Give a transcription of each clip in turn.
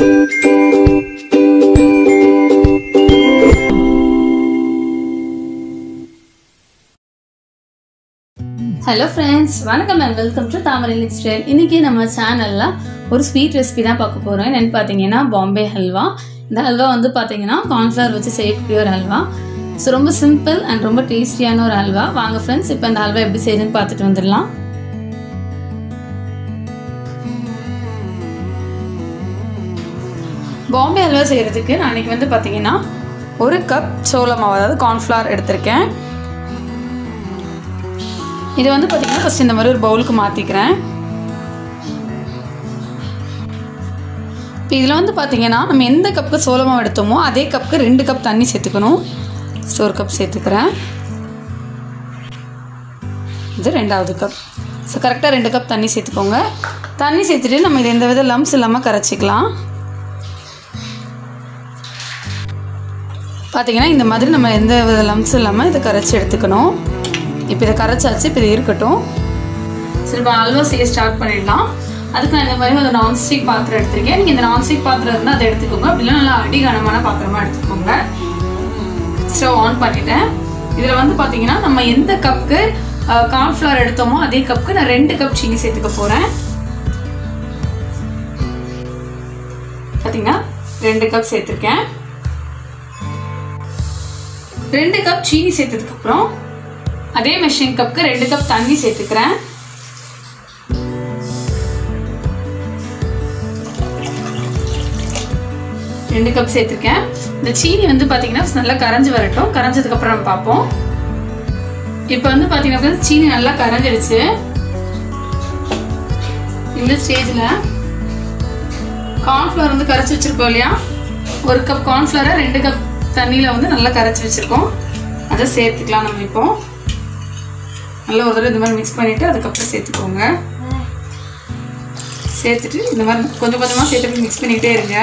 Hello friends வணக்கம் and welcome to Thamarai லிக் style இன்னைக்கு நம்ம சேனலில் ஒரு ஸ்வீட் ரெசிபி தான் பார்க்க போகிறோம் என்னென்னு பார்த்தீங்கன்னா பாம்பே ஹல்வா இந்த ஹல்வா வந்து பார்த்தீங்கன்னா கார்ன்ஃப்ளவர் வச்சு செய்யக்கூடிய ஒரு ஹல்வா ஸோ ரொம்ப சிம்பிள் அண்ட் ரொம்ப டேஸ்டியான ஒரு ஹல்வா வாங்க ஃப்ரெண்ட்ஸ் இப்போ இந்த ஹல்வா எப்படி செய்யுதுன்னு பார்த்துட்டு வந்துடலாம் பாம்பே ஹல்வா செய்கிறதுக்கு நான் இன்னைக்கு வந்து பார்த்தீங்கன்னா ஒரு கப் சோள மாவு அதாவது கார்ன்ஃப்ளவர் எடுத்திருக்கேன் இது வந்து பார்த்தீங்கன்னா ஃபஸ்ட் இந்த மாதிரி ஒரு பவுலுக்கு மாற்றிக்கிறேன் இப்போ இதில் வந்து பார்த்தீங்கன்னா நம்ம எந்த கப்புக்கு சோளமாவு எடுத்தோமோ அதே கப்புக்கு ரெண்டு கப் தண்ணி சேர்த்துக்கணும் ஸோ ஒரு கப் சேர்த்துக்கிறேன் இது ரெண்டாவது கப் ஸோ கரெக்டாக ரெண்டு கப் தண்ணி சேர்த்துக்கோங்க தண்ணி சேர்த்துட்டு நம்ம இது எந்த வித லம்ஸ் இல்லாமல் கரைச்சிக்கலாம் பார்த்தீங்கன்னா இந்த மாதிரி நம்ம எந்த வித லம்ஸ் இல்லாமல் இதை கரைச்சி எடுத்துக்கணும் இப்போ இதை கரைச்சாச்சு இப்போ இது இருக்கட்டும் சரி இப்போ அல்வா செய்ய ஸ்டார்ட் பண்ணிடலாம் அதுக்கு நான் இந்த மாதிரி ஒரு நான்ஸ்டிக் பாத்திரம் எடுத்திருக்கேன் நீங்கள் இந்த நான்ஸ்டிக் பாத்திரம் இருந்தால் அதை எடுத்துக்கோங்க அப்படிலாம் நல்லா அடிகனமான பாத்திரமா எடுத்துக்கோங்க ஸ்டவ் ஆன் பண்ணிட்டேன் இதில் வந்து பார்த்தீங்கன்னா நம்ம எந்த கப்புக்கு கார்ன்ஃப்ளவர் எடுத்தோமோ அதே கப்புக்கு நான் ரெண்டு கப் சீனி சேர்த்துக்க போகிறேன் பார்த்தீங்கன்னா ரெண்டு கப் சேர்த்துருக்கேன் ரெண்டு கப் சீனி சேர்த்ததுக்கப்புறம் அதே மெஷின் கப்புக்கு ரெண்டு கப் தண்ணி சேர்த்துக்கிறேன் ரெண்டு கப் சேர்த்துருக்கேன் இந்த சீனி வந்து பார்த்தீங்கன்னா நல்லா கரைஞ்சி வரட்டும் கரைஞ்சதுக்கப்புறம் நம்ம பார்ப்போம் இப்போ வந்து பார்த்தீங்கன்னா சீனி நல்லா கரைஞ்சிடுச்சு இந்த ஸ்டேஜில் கார்ன்ஃப்ளவர் வந்து கரைச்சி வச்சுருக்கோம் இல்லையா ஒரு கப் கார்ன்ஃப்ளவரை ரெண்டு கப் தண்ணியில் வந்து நல்லா கரைச்சி வச்சுருக்கோம் அதை சேர்த்துக்கலாம் நம்ம இப்போ நல்லா ஒரு தடவை இந்த மாதிரி மிக்ஸ் பண்ணிவிட்டு அதுக்கப்புறம் சேர்த்துக்கோங்க சேர்த்துட்டு இந்த மாதிரி கொஞ்சம் கொஞ்சமாக சேர்த்து மிக்ஸ் பண்ணிகிட்டே இருங்க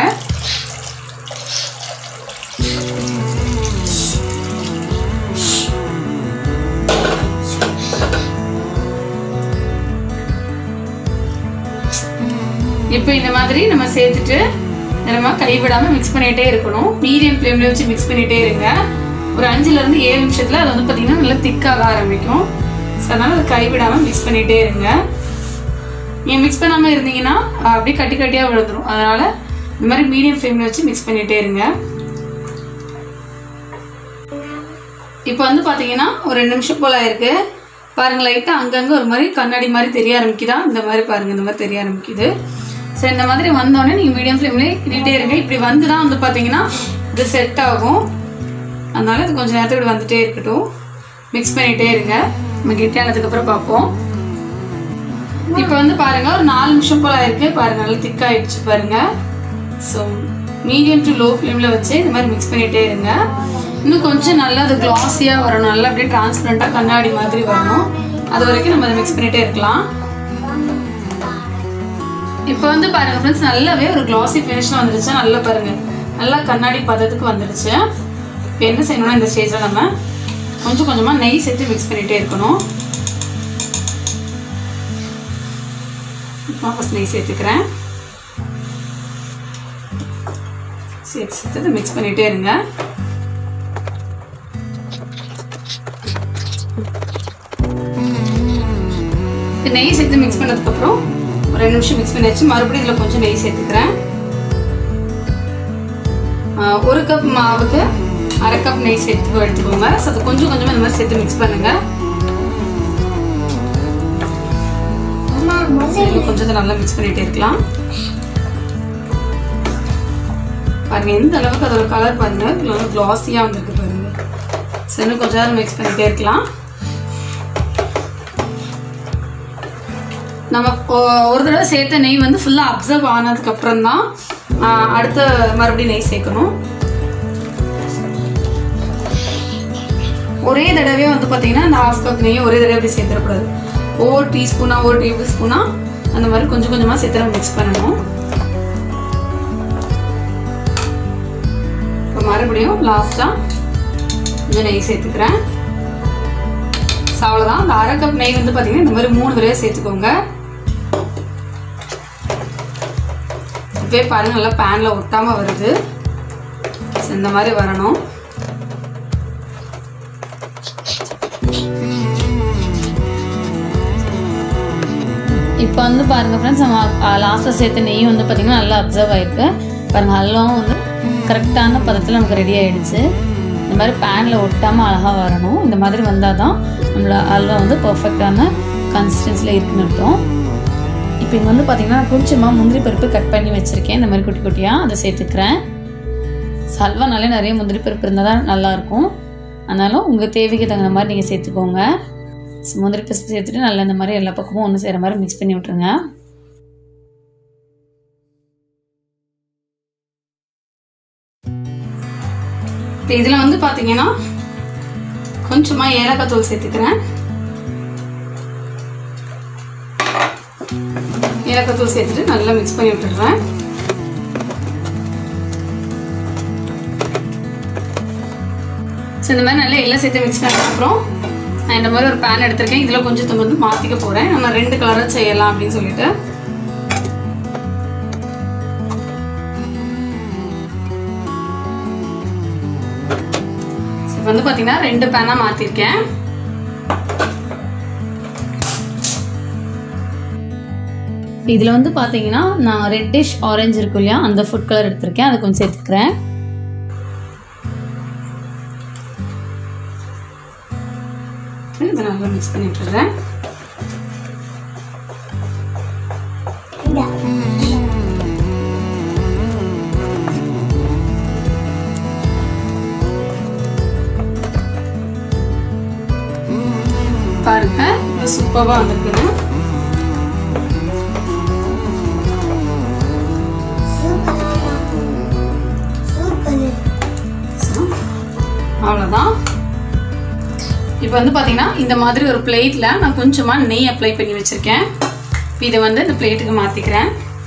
இப்போ இந்த மாதிரி நம்ம சேர்த்துட்டு நம்ம கைவிடாமல் மிக்ஸ் பண்ணிகிட்டே இருக்கணும் மீடியம் ஃப்ளேமில் வச்சு மிக்ஸ் பண்ணிகிட்டே இருங்க ஒரு அஞ்சுலேருந்து ஏழு நிமிஷத்தில் அது வந்து பார்த்திங்கன்னா நல்லா திக்காக ஆரம்பிக்கும் ஸோ அதனால் அதை கைவிடாமல் மிக்ஸ் பண்ணிகிட்டே இருங்க நீங்கள் மிக்ஸ் பண்ணாமல் இருந்தீங்கன்னா அப்படியே கட்டி கட்டியாக விழுந்துடும் அதனால் இந்த மாதிரி மீடியம் ஃப்ளேமில் வச்சு மிக்ஸ் பண்ணிகிட்டே இருங்க இப்போ வந்து பார்த்தீங்கன்னா ஒரு ரெண்டு நிமிஷம் போல் ஆயிருக்கு பாருங்கள் லைட்டாக அங்கங்கே ஒரு மாதிரி கண்ணாடி மாதிரி தெரிய ஆரம்பிக்குதா இந்த மாதிரி பாருங்கள் இந்த மாதிரி தெரிய ஆரம்பிக்குது ஸோ இந்த மாதிரி வந்தோடனே நீங்கள் மீடியம் ஃப்ளேம்லேயே கிட்டே இருங்க இப்படி வந்து தான் வந்து பார்த்தீங்கன்னா இது செட் ஆகும் அதனால இது கொஞ்சம் நேரத்துக்கு வந்துட்டே இருக்கட்டும் மிக்ஸ் பண்ணிகிட்டே இருங்க நம்ம கெட்டியானதுக்கப்புறம் பார்ப்போம் இப்போ வந்து பாருங்கள் ஒரு நாலு நிமிஷம் போல் ஆயிருக்கு பாருங்கள் நல்லா திக்காகிடுச்சு பாருங்கள் ஸோ மீடியம் டு லோ ஃப்ளேமில் வச்சு இந்த மாதிரி மிக்ஸ் பண்ணிகிட்டே இருங்க இன்னும் கொஞ்சம் நல்லா அது கிளாஸியாக வரணும் நல்லா அப்படியே டிரான்ஸ்பரண்ட்டாக கண்ணாடி மாதிரி வரணும் அது வரைக்கும் நம்ம அதை மிக்ஸ் பண்ணிகிட்டே இருக்கலாம் இப்போ வந்து பாருங்க ஃப்ரெண்ட்ஸ் நல்லாவே ஒரு கிளாஸி ஃபினிஷில் வந்துடுச்சு நல்லா பாருங்க நல்லா கண்ணாடி பதத்துக்கு வந்துடுச்சு இப்போ என்ன செய்யணும்னா இந்த ஸ்டேஜில் நம்ம கொஞ்சம் கொஞ்சமாக நெய் சேர்த்து மிக்ஸ் பண்ணிகிட்டே இருக்கணும் இப்போ ஃபஸ்ட் நெய் சேர்த்துக்கிறேன் சேர்த்து சேர்த்து மிக்ஸ் பண்ணிகிட்டே இருங்க நெய் சேர்த்து மிக்ஸ் பண்ணதுக்கப்புறம் ஒரு ரெண்டு நிமிஷம் மிக்ஸ் பண்ணியாச்சு மறுபடியும் இதில் கொஞ்சம் நெய் சேர்த்துக்கிறேன் ஒரு கப் மாவுக்கு அரை கப் நெய் சேர்த்து எடுத்துக்கோங்க ஸோ அது கொஞ்சம் கொஞ்சமாக இந்த மாதிரி சேர்த்து மிக்ஸ் பண்ணுங்கள் கொஞ்சத்தை நல்லா மிக்ஸ் பண்ணிகிட்டே இருக்கலாம் பாருங்கள் எந்த அளவுக்கு அதோட கலர் பாருங்கள் இதில் வந்து க்ளாஸியாக வந்திருக்கு பாருங்கள் ஸோ இன்னும் கொஞ்சம் நேரம் மிக்ஸ் பண்ணிகிட்டே இருக்கலாம் நம்ம ஒரு தடவை சேர்த்த நெய் வந்து ஃபுல்லாக அப்சர்வ் ஆனதுக்கப்புறம் தான் அடுத்த மறுபடியும் நெய் சேர்க்கணும் ஒரே தடவை வந்து பார்த்தீங்கன்னா அந்த ஹாஃப் கப் நெய்யை ஒரே தடவை அப்படி சேர்த்துடக்கூடாது ஒவ்வொரு டீஸ்பூனாக ஒரு டேபிள் ஸ்பூனாக அந்த மாதிரி கொஞ்சம் கொஞ்சமாக சேர்த்து நம்ம மிக்ஸ் பண்ணணும் இப்போ மறுபடியும் லாஸ்ட்டாக கொஞ்சம் நெய் சேர்த்துக்கிறேன் ஸோ அவ்வளோதான் அந்த அரை கப் நெய் வந்து பார்த்தீங்கன்னா இந்த மாதிரி மூணு தடவை சேர்த்துக்கோங்க இப்போவே பாருங்கள் நல்லா பேனில் ஒட்டாமல் வருது ஸோ இந்த மாதிரி வரணும் இப்போ வந்து பாருங்கள் ஃப்ரெண்ட்ஸ் நம்ம லாஸ்ட்டில் சேர்த்த நெய் வந்து பார்த்திங்கன்னா நல்லா அப்சர்வ் ஆகிருக்கு பாருங்கள் அல்வாவும் வந்து கரெக்டான பதத்தில் நமக்கு ரெடி ஆகிடுச்சு இந்த மாதிரி பேனில் ஒட்டாமல் அழகாக வரணும் இந்த மாதிரி வந்தால் தான் நம்மளோட அல்வா வந்து பர்ஃபெக்டான கன்சிஸ்டன்சியில் இருக்குன்னு அர்த்தம் இப்போ இங்கே வந்து பார்த்திங்கன்னா கொஞ்சமாக முந்திரி பருப்பு கட் பண்ணி வச்சுருக்கேன் இந்த மாதிரி குட்டி குட்டியாக அதை சேர்த்துக்கிறேன் சல்வானாலே நிறைய முந்திரி பருப்பு இருந்தால் தான் நல்லாயிருக்கும் அதனாலும் உங்கள் தேவைக்கு தகுந்த மாதிரி நீங்கள் சேர்த்துக்கோங்க ஸோ முந்திரி பருப்பு சேர்த்துட்டு நல்லா இந்த மாதிரி எல்லா பக்கமும் ஒன்று செய்கிற மாதிரி மிக்ஸ் பண்ணி விட்ருங்க இப்போ இதில் வந்து பார்த்தீங்கன்னா கொஞ்சமாக ஏலக்காய் தூள் சேர்த்துக்கிறேன் ஏலக்காய் தூள் சேர்த்துட்டு நல்லா மிக்ஸ் பண்ணி விட்டுடுறேன் ஸோ இந்த மாதிரி நல்லா எல்லாம் சேர்த்து மிக்ஸ் பண்ணதுக்கப்புறம் நான் இந்த மாதிரி ஒரு பேன் எடுத்திருக்கேன் இதில் கொஞ்சத்தை வந்து மாற்றிக்க போகிறேன் நம்ம ரெண்டு கலராக செய்யலாம் அப்படின்னு சொல்லிட்டு இப்போ வந்து பார்த்தீங்கன்னா ரெண்டு பேனாக மாற்றிருக்கேன் இதில் வந்து பார்த்தீங்கன்னா நான் ரெட்டிஷ் ஆரஞ்சு இருக்கும் இல்லையா அந்த ஃபுட் கலர் எடுத்திருக்கேன் அதை கொஞ்சம் சேர்த்துக்கிறேன் இதை நல்லா மிக்ஸ் பண்ணி விட்டுறேன் பாருங்க இது சூப்பராக வந்திருக்குன்னு அவ்வளோதான் இப்போ வந்து பார்த்தீங்கன்னா இந்த மாதிரி ஒரு பிளேட்டில் நான் கொஞ்சமாக நெய் அப்ளை பண்ணி வச்சுருக்கேன் இப்போ இதை வந்து இந்த பிளேட்டுக்கு மாற்றிக்கிறேன்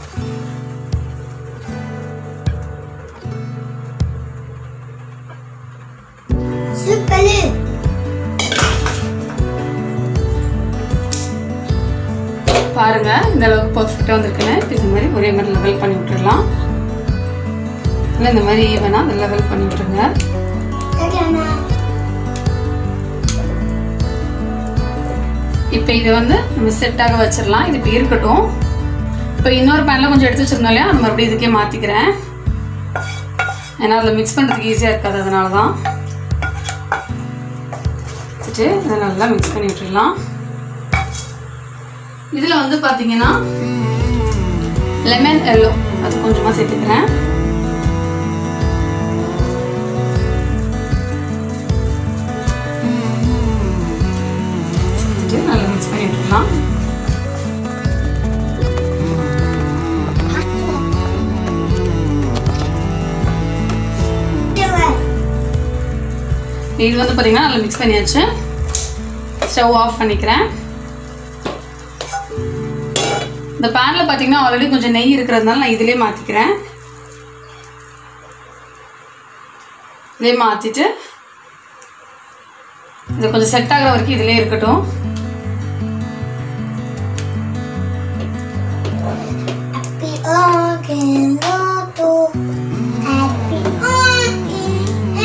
பாருங்க இந்த அளவுக்கு பர்ஃபெக்டாக வந்திருக்குன்னு இப்போ இந்த மாதிரி ஒரே மாதிரி லெவல் பண்ணி விட்டுடலாம் இல்லை இந்த மாதிரி ஈவனாக அந்த லெவல் பண்ணி விட்டுருங்க இப்போ இதை வந்து நம்ம செட்டாக வச்சிடலாம் இது இப்போ இருக்கட்டும் இப்போ இன்னொரு பேனில் கொஞ்சம் எடுத்து வச்சிருந்தோம் இல்லையா அது மறுபடியும் இதுக்கே மாற்றிக்கிறேன் ஏன்னா அதில் மிக்ஸ் பண்ணுறதுக்கு ஈஸியாக இருக்காது அதனால தான் வச்சுட்டு இதை நல்லா மிக்ஸ் பண்ணி விட்டுடலாம் இதில் வந்து பார்த்தீங்கன்னா லெமன் எல்லோ அது கொஞ்சமாக சேர்த்துக்கிறேன் சேர்த்துட்டு நல்லா மிக்ஸ் பண்ணி விட்டுடலாம் இது வந்து பார்த்தீங்கன்னா நல்லா மிக்ஸ் பண்ணியாச்சு ஸ்டவ் ஆஃப் பண்ணிக்கிறேன் இந்த பேனில் பார்த்தீங்கன்னா ஆல்ரெடி கொஞ்சம் நெய் இருக்கிறதுனால நான் இதிலே மாற்றிக்கிறேன் இதே மாற்றிட்டு இது கொஞ்சம் செட் ஆகிற வரைக்கும் இதிலே இருக்கட்டும் Happy Organ Lotto. Happy Organ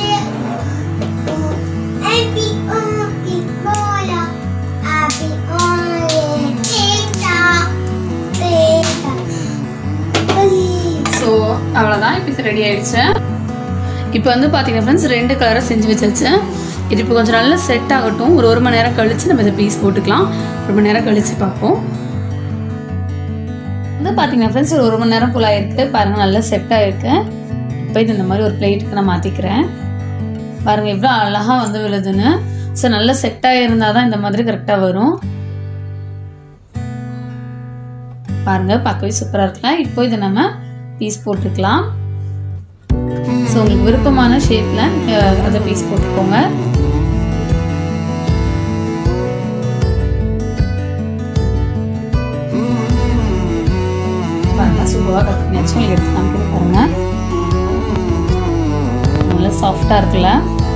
Happy Organ Bola. Happy Organ Pizza. Pizza. So அவ்வளோதான் இப்போ இது ரெடி ஆயிடுச்சு இப்போ வந்து பார்த்தீங்கன்னா ஃப்ரெண்ட்ஸ் ரெண்டு கலரை செஞ்சு வச்சாச்சு இது இப்போ கொஞ்சம் நல்லா செட் ஆகட்டும் ஒரு ஒரு மணி நேரம் கழிச்சு நம்ம இதை பீஸ் போட்டுக்கலாம் ஒரு மணி நேரம் கழிச்சு பார்ப்போம் வந்து பார்த்தீங்கன்னா ஃப்ரெண்ட்ஸ் ஒரு ஒரு மணி நேரம் போல் ஆயிருக்கு பாருங்கள் நல்லா செட் ஆகிருக்கு இப்போ இது இந்த மாதிரி ஒரு பிளேட்டுக்கு நான் மாற்றிக்கிறேன் பாருங்கள் எவ்வளோ அழகாக வந்து விழுதுன்னு ஸோ நல்லா செட் ஆகியிருந்தால் தான் இந்த மாதிரி கரெக்டாக வரும் பாருங்கள் பார்க்கவே சூப்பராக இருக்கலாம் இப்போ இதை நம்ம பீஸ் போட்டுக்கலாம் ஸோ உங்களுக்கு விருப்பமான ஷேப்பில் அதை பீஸ் போட்டுக்கோங்க பாருங்க சூப்பராக கட் பண்ணியாச்சு உங்களுக்கு எடுத்து காமிக்கிறேன் பாருங்க நல்லா சாஃப்டாக இருக்குல்ல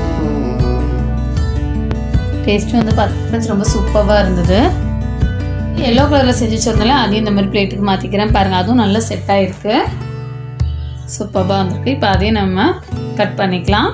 டேஸ்ட்டும் வந்து பார்த்தீங்கன்னா ரொம்ப சூப்பராக இருந்தது எல்லோ கலரில் செஞ்சு வச்சிருந்தாலே அதையும் இந்த மாதிரி பிளேட்டுக்கு மாற்றிக்கிறேன் பாருங்கள் அதுவும் நல்லா செட் ஆகிருக்கு சூப்பராக வந்திருக்கு இப்போ அதையும் நம்ம கட் பண்ணிக்கலாம்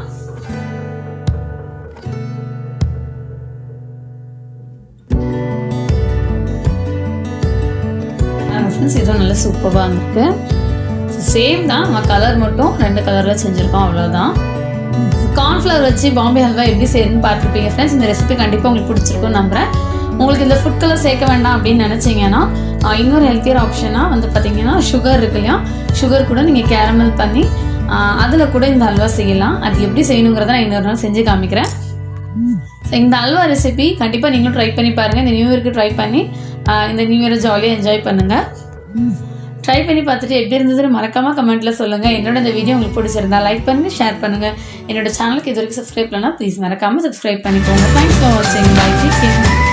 ஃப்ரெண்ட்ஸ் இதுவும் நல்லா சூப்பராக வந்திருக்கு சேம் தான் நம்ம கலர் மட்டும் ரெண்டு கலரில் செஞ்சுருக்கோம் அவ்வளோதான் கார்ன்ஃப்ளவர் வச்சு பாம்பே ஹல்வா எப்படி செய்யணும்னு பார்த்துருப்பீங்க ஃப்ரெண்ட்ஸ் இந்த ரெசிபி கண்டிப்பாக உங்களுக்கு பிடிச்சிருக்கும்னு நம்புகிறேன் உங்களுக்கு இந்த ஃபுட் கலர் சேர்க்க வேண்டாம் அப்படின்னு நினச்சிங்கன்னா ஆஹ், இன்னொரு ஹெல்த்தியர் ஆப்ஷனாக வந்து பார்த்தீங்கன்னா சுகர் இருக்கு இல்லையா சுகர் கூட நீங்கள் கேரமல் பண்ணி அதில் கூட இந்த ஹல்வா செய்யலாம் அது எப்படி செய்யணுங்கிறத நான் இன்னொரு நாள் செஞ்சு காமிக்கிறேன் ஸோ இந்த அல்வா ரெசிபி கண்டிப்பாக நீங்களும் ட்ரை பண்ணி பாருங்கள் இந்த நியூ இயருக்கு ட்ரை பண்ணி ஆஹ், இந்த நியூ இயரை ஜாலியாக என்ஜாய் பண்ணுங்கள் ட்ரை பண்ணி பார்த்துட்டு எப்படி இருந்ததுன்னு மறக்காமல் கமெண்ட்டில் சொல்லுங்கள் என்னோட இந்த வீடியோ உங்களுக்கு பிடிச்சிருந்தா லைக் பண்ணுங்கள் ஷேர் பண்ணுங்கள் என்னோட சேனலுக்கு இது வரைக்கும் சப்ஸ்கிரைப் பண்ணலாம் ப்ளீஸ் மறக்காமல் சப்ஸ்கிரைப் பண்ணிக்கோங்க தேங்க்ஸ் ஃபார் வாட்சிங் பை டேக் கேர்